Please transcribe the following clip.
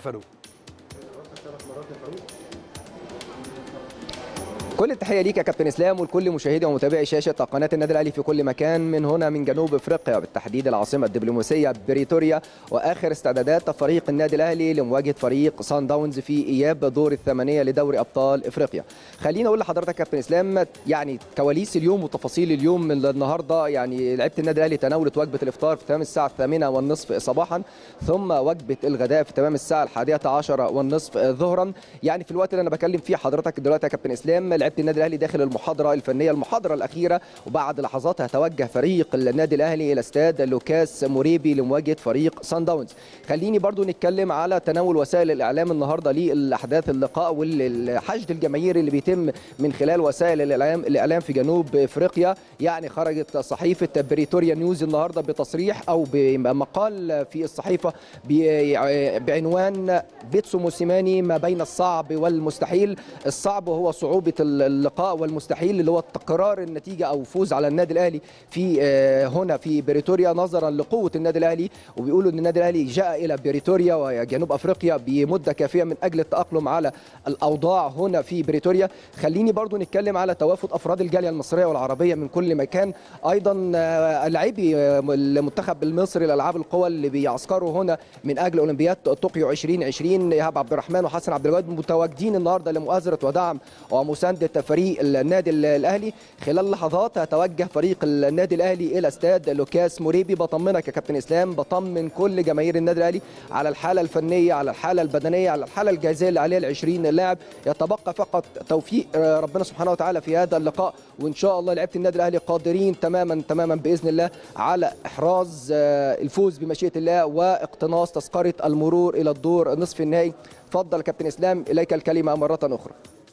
فاروق كل التحيه ليك يا كابتن اسلام ولكل مشاهدي ومتابعي شاشه قناه النادي الاهلي في كل مكان من هنا من جنوب افريقيا بالتحديد العاصمه الدبلوماسيه بريتوريا واخر استعدادات فريق النادي الاهلي لمواجهه فريق سان داونز في اياب دور الثمانيه لدوري ابطال افريقيا. خليني اقول لحضرتك يا كابتن اسلام يعني كواليس اليوم وتفاصيل اليوم من النهارده يعني لعيبه النادي الاهلي تناولت وجبه الافطار في تمام الساعه الثامنه والنصف صباحا ثم وجبه الغداء في تمام الساعه الحادية عشر والنصف ظهرا يعني في الوقت اللي انا بكلم فيه حضرتك دلوقتي يا كابتن اسلام لعيبه النادي الاهلي داخل المحاضره الفنيه المحاضره الاخيره وبعد لحظات هتوجه فريق النادي الاهلي الى استاد لوكاس موريبي لمواجهه فريق سان داونز خليني برضو نتكلم على تناول وسائل الاعلام النهارده للاحداث اللقاء والحشد الجماهيري اللي بيتم من خلال وسائل الاعلام الاعلام في جنوب افريقيا يعني خرجت صحيفه بريتوريا نيوز النهارده بتصريح او بمقال في الصحيفه بعنوان بيتسو موسيماني ما بين الصعب والمستحيل الصعب هو صعوبه اللقاء والمستحيل اللي هو تكرار النتيجه او فوز على النادي الاهلي في هنا في بريتوريا نظرا لقوه النادي الاهلي وبيقولوا ان النادي الاهلي جاء الى بريتوريا وجنوب افريقيا بمده كافيه من اجل التاقلم على الاوضاع هنا في بريتوريا خليني برضو نتكلم على توافد افراد الجاليه المصريه والعربيه من كل مكان ايضا لاعبي المنتخب المصري لالعاب القوى اللي بيعسكروا هنا من اجل اولمبياد طوكيو 2020 ايهاب عبد الرحمن وحسن عبد الوهاب متواجدين النهارده لمؤازره ودعم ومسانده فريق النادي الاهلي خلال لحظات هتوجه فريق النادي الاهلي الى استاد لوكاس موريبي بطمنك يا كابتن اسلام بطمن كل جماهير النادي الاهلي على الحاله الفنيه على الحاله البدنيه على الحاله الجاهزيه اللي عليها ال 20 لاعب يتبقى فقط توفيق ربنا سبحانه وتعالى في هذا اللقاء وان شاء الله لعيبه النادي الاهلي قادرين تماما تماما باذن الله على احراز الفوز بمشيئه الله واقتناص تذكره المرور الى الدور نصف النهائي تفضل كابتن اسلام اليك الكلمه مره اخرى